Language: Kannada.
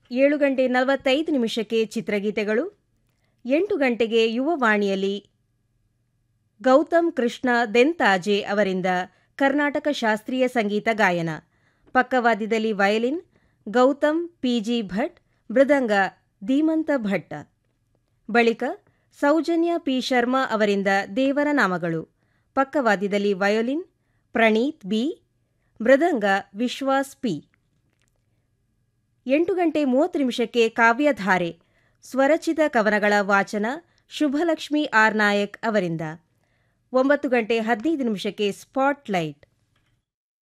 ಏಳು ಗಂಟೆ ನಲವತ್ತೈದು ನಿಮಿಷಕ್ಕೆ ಚಿತ್ರಗೀತೆಗಳು ಎಂಟು ಗಂಟೆಗೆ ಯುವವಾಣಿಯಲ್ಲಿ ಗೌತಮ್ ಕೃಷ್ಣ ದೆಂತಾಜೆ ಅವರಿಂದ ಕರ್ನಾಟಕ ಶಾಸ್ತ್ರೀಯ ಸಂಗೀತ ಗಾಯನ ಪಕ್ಕವಾದ್ಯದಲ್ಲಿ ವಯಲಿನ್ ಗೌತಮ್ ಪಿಜಿ ಭಟ್ ಮೃದಂಗ ಧೀಮಂತ ಭಟ್ ಬಳಿಕ ಸೌಜನ್ಯ ಪಿ ಶರ್ಮಾ ಅವರಿಂದ ದೇವರ ನಾಮಗಳು ಪಕ್ಕವಾದ್ಯದಲ್ಲಿ ವಯೋಲಿನ್ ಪ್ರಣೀತ್ ಬಿ ಮೃದಂಗ ವಿಶ್ವಾಸ್ ಪಿ ಎಂಟು ಗಂಟೆ ಮೂವತ್ತು ನಿಮಿಷಕ್ಕೆ ಕಾವ್ಯಧಾರೆ ಸ್ವರಚಿತ ಕವನಗಳ ವಾಚನ ಶುಭಲಕ್ಷ್ಮಿ ಆರ್ ನಾಯಕ್ ಅವರಿಂದ ಒಂಬತ್ತು ಗಂಟೆ ಹದಿನೈದು ನಿಮಿಷಕ್ಕೆ ಸ್ಪಾಟ್ಲೈಟ್